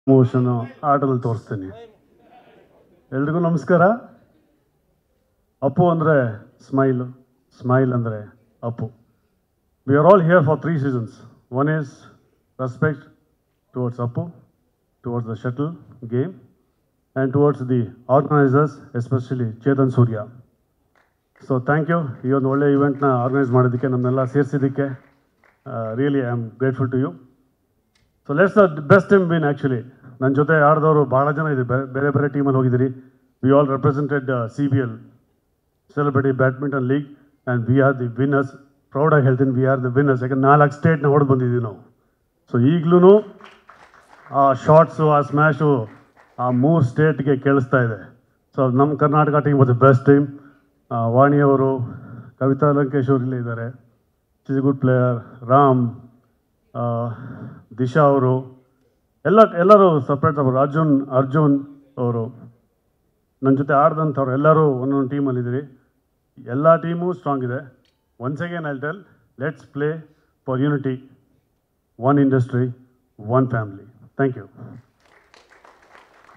motion ಆಟದಲ್ಲಿ ತೋರಿಸ್ತೀನಿ ಎಲ್ರಿಗೂ ನಮಸ್ಕಾರ ಅಪ್ಪು ಅಂದರೆ ಸ್ಮೈಲು ಸ್ಮೈಲ್ ಅಂದರೆ Appu we are all here for three seasons one is respect towards Appu towards the shuttle game and towards the organisers especially Chetan Surya so thank you ಈ ಒಂದು ಒಳ್ಳೆ ಇವೆಂಟ್ನ ಆರ್ಗನೈಸ್ ಮಾಡೋದಕ್ಕೆ ನಮ್ಮನ್ನೆಲ್ಲ ಸೇರಿಸಿದ್ದಕ್ಕೆ really I am grateful to you so let's the best team win actually ನನ್ನ ಜೊತೆ ಆಡಿದವರು ಭಾಳ ಜನ ಇದೆ ಬೇರೆ ಬೇರೆ ಬೇರೆ ಟೀಮಲ್ಲಿ ಹೋಗಿದ್ದೀರಿ we all represented C B L celebrity badminton league and we are the winners ಪ್ರೌಡಾಗಿ ಹೇಳ್ತೀನಿ ವಿ ಆರ್ ದಿ ವಿನ್ನರ್ಸ್ ಯಾಕಂದ್ರೆ ನಾಲ್ಕು ಸ್ಟೇಟ್ನ ಹೊಡೆದು ಬಂದಿದ್ದೀವಿ ನಾವು ಸೊ ಈಗಲೂ ಆ ಶಾರ್ಟ್ಸು ಆ ಸ್ಮ್ಯಾಶು ಆ ಮೂರು ಸ್ಟೇಟ್ಗೆ ಕೇಳಿಸ್ತಾ ಇದೆ ಸೊ ನಮ್ಮ Karnataka team was the best team ವಾಣಿಯವರು ಕವಿತಾ ಲಂಕೇಶ್ ಅವರು ಇಲ್ಲೇ ಇದ್ದಾರೆ is a good player Ram ಆ, ದಿಶಾ ಅವರು ಎಲ್ಲ ಎಲ್ಲರೂ ಸಪ್ರೇಟ್ ಅವರು ಅರ್ಜುನ್ ಅರ್ಜುನ್ ಅವರು ನನ್ನ ಜೊತೆ ಆಡ್ದಂಥವ್ರು ಎಲ್ಲರೂ ಒಂದೊಂದು ಟೀಮಲ್ಲಿದ್ದೀರಿ ಎಲ್ಲ ಟೀಮು ಸ್ಟ್ರಾಂಗ್ ಇದೆ once again I'll tell let's play for unity one industry one family thank you